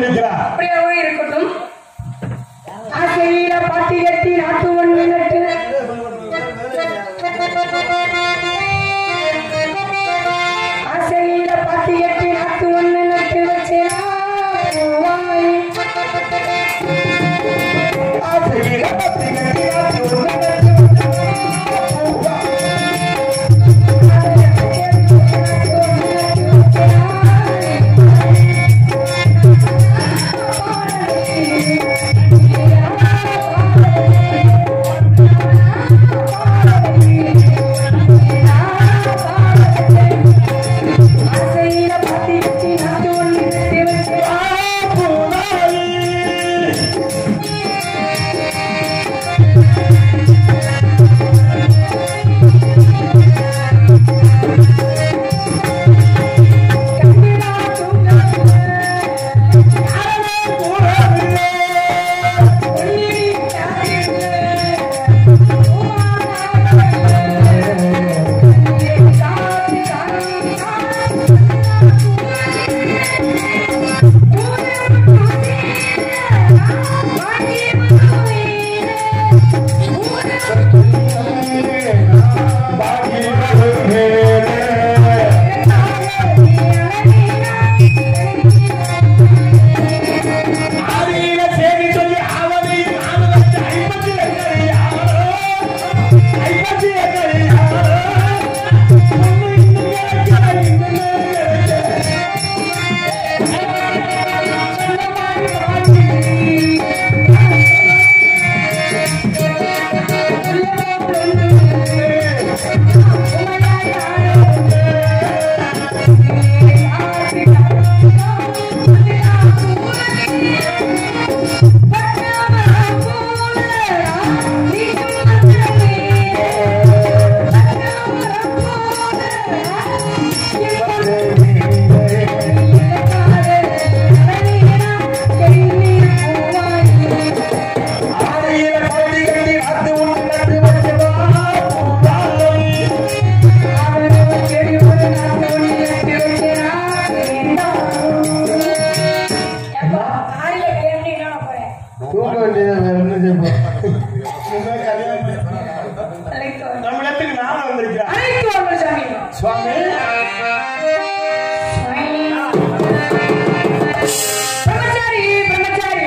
வந்திருக்கிறார் அப்படியாவே இருக்கட்டும் ஆசையில பாட்டி கட்டி நாட்டு ஒண்ணு நட்டு ஆசையில பாட்டி கட்டி நாட்டு ஒண்ணு நட்டு வச்சேனா பூவாய். ஆசையில பத்தி கட்டி நாட்டு ஒண்ணு நட்டு ஆசையில பாட்டி கட்டி நாட்டு ஒண்ணு நட்டு வச்சேனா ஆதியில சேதி சொல்லி அவனையும் நானும் வச்சு ஐம்பத்தி எங்களையா ஐம்பத்தி எங்களையா ஆதியில பள்ளி கட்டி அது உன் நட்டு வச்சவா பூவாலை தூக்க வேண்டியது வேற என்ன செய்வோம் நம்ம இடத்துக்கு நானும் வந்திருக்கிறேன் சுவாமி பிரம்மச்சாரி பிரம்மச்சாரி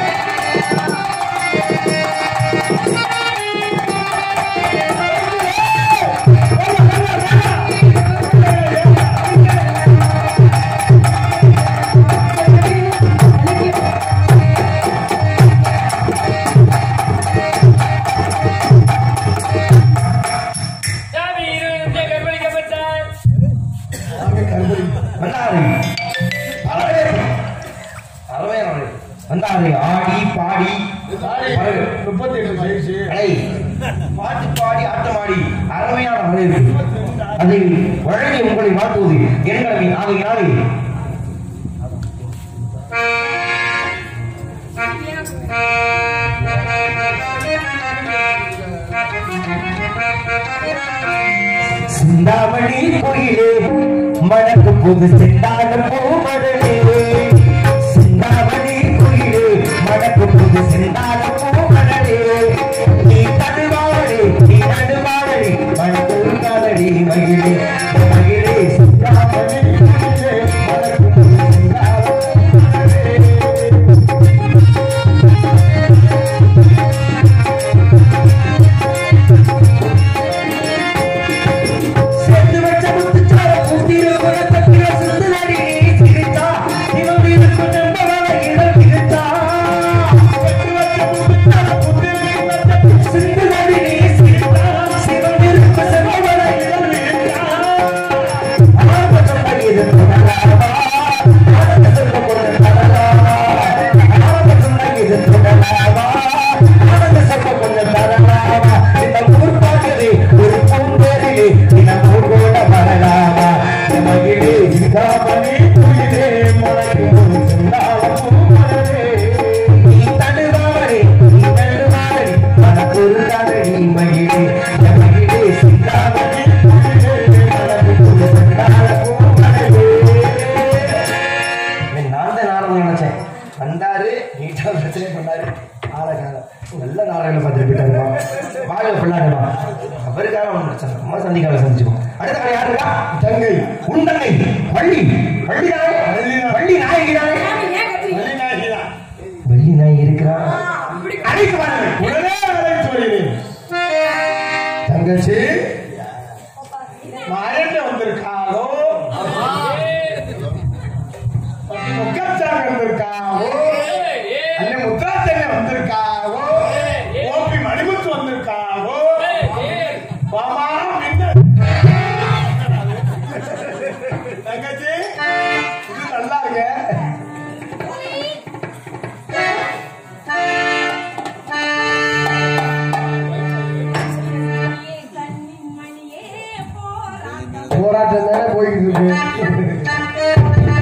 சாமி இருவருமே கற்பழிக்கப்பட்டார் வந்தாரு அறவையானவரே வந்தாரு ஆடி பாடி முப்பத்தி எட்டு பயிற்சி பாட்டு பாடி ஆட்டமாடி அருமையான வரவேற்பு அதை வழங்கி உங்களை வாழ்த்துவது எங்களை ஆகையினாலே சிந்தாமணி கோயிலே மணக்கு புது செண்டாடும் பூமடலே சிந்தாமணி கோயிலே மணக்கு புது செண்டாடும் பூமடலே நீ தடுவாழே நீ நடுவாழே மணக்கு காலடி மகிழே மகிழே சிந்தாமணி கோயிலே மணக்கு புது செண்டாடும் பூமடலே சேர்த்து வச்ச முத்துச்சார பூத்திர குணத்தத்திர சுந்தரி சிரித்தா இவன் இருக்கு நம்பவன இடம் இருத்தா சேர்த்து வச்ச முத்துச்சார பூத்திர குணத்தத்திர சுந்தரி சிரித்தா சிவன் இருக்கு செல்வவன இடம் இருத்தா ஆபத்தம் பகிது தொடராமா ஆபத்த செல்வ கொண்டு தரலாமா ஆபத்தம் பகிது தொடராமா ஆபத்த செல்வ கொண்டு தரலாமா இந்த ஊர்பாட்டிலே ஒரு பூந்தேரிலே தினம் ஊர்கோட வரலாமா மகிழே சிந்தாமணி குயிலே மலைக்கு ஒரு செந்தாளம் பூமலரே நீ தடுவாரே நீ தடுவாரே மனப்பொரு கதடி மகிழே மகிழே சிந்தாமணி குயிலே மலைக்கு ஒரு செந்தாளம் பூமலரே நான் தான் நாரதம் நினைச்சேன் வந்தாரு நீட்டா பிரச்சனை பண்ணாரு ஆளை காலம் நல்ல நாடகம் பார்த்துட்டு போயிட்டாருப்பா வாங்க பிள்ளாடுமா அவருக்காக ஒன்றும் பிரச்சனை இல்லை. அம்மா சந்திக்காக சந்திச்சுக்கோ அடுத்த கடை யாருக்கா தங்கை உன் தங்கை வள்ளி வள்ளி நாய் வள்ளி நாயகி நாய் வள்ளி நாய் இருக்கிறான் அழைத்து வாருங்கள் உடனே அழைத்து வருகிறேன் தங்கச்சி மறந்து வந்திருக்காளோ முக்கச்சாங்க வந்திருக்காவோ அண்ணன் முத்தாத்தண்ண வந்திருக்காவோ ஓபி மணிமுத்து வந்திருக்காவோ பாமா மின்ன தங்கச்சி இது நல்லா இருக்க போராட்டம் தானே போய்கிட்டு இருக்கு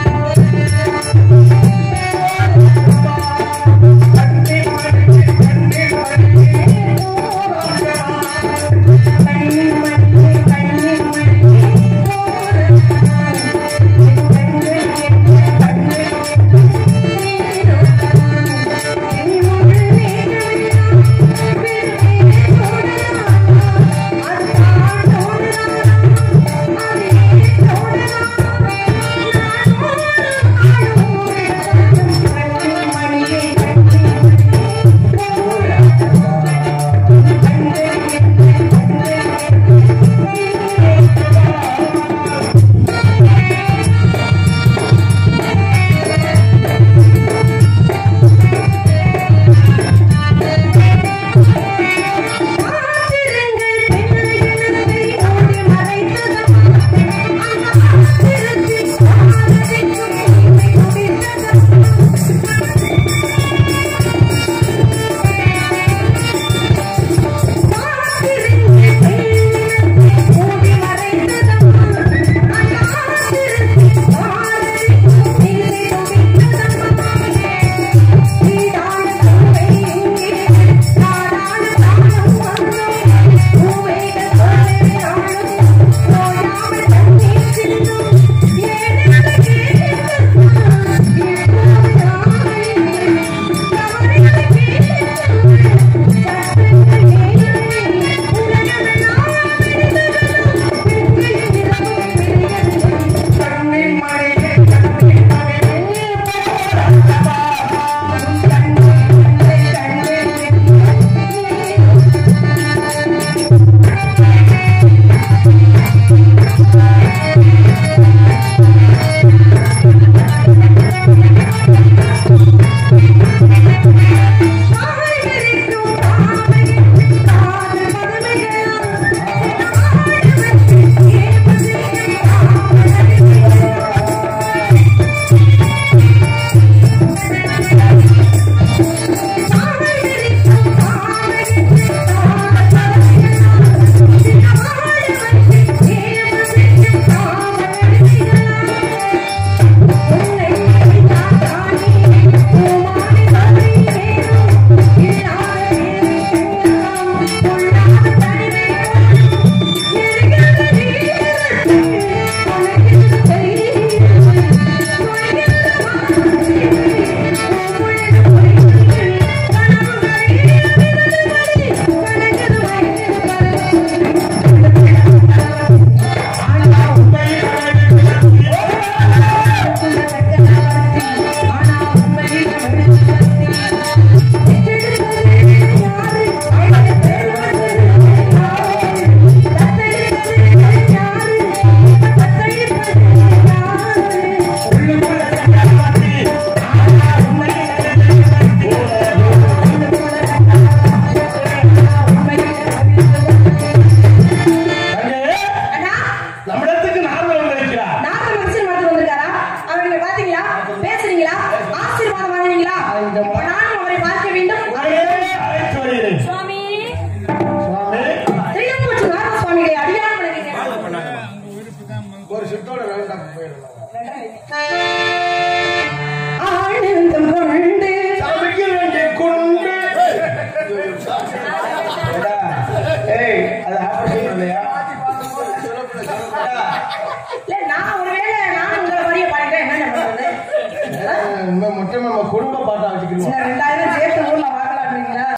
நம்மிடத்துக்கு நார்மல் வந்திருக்கிறார் நாட்டு மனுஷன் மட்டும் வந்திருக்காரா அவர்களை பாத்தீங்களா பேசுறீங்களா ஆசீர்வாதம் வாங்குவீங்களா இப்ப நானும் அவரை பார்க்க வேண்டும் உடனே அழைத்து வருகிறேன் சுவாமி சுவாமி திருப்பூச்சி நாராயண சுவாமிகளை அடியாரம் பண்ணுறீங்க ஒரு ஷிஃப்டோட வேண்டாம் போயிடலாம் ஆனந்தம் கொண்டு சாமிக்கு வேண்டிய குண்டு ஏடா, ஏய் அது ஆபரேஷன் இல்லையா இல்ல நான் ஒருவேளை நான் உங்களை மாதிரியே பாடிட்டேன் என்ன பண்றது இனிமே மொத்தமா நம்ம குடும்ப பாட்டா வச்சுக்கிடுவோம் சரி, ரெண்டாயிரம் சேர்த்து ஊர்ல வாங்கலாம்ன்றீங்களா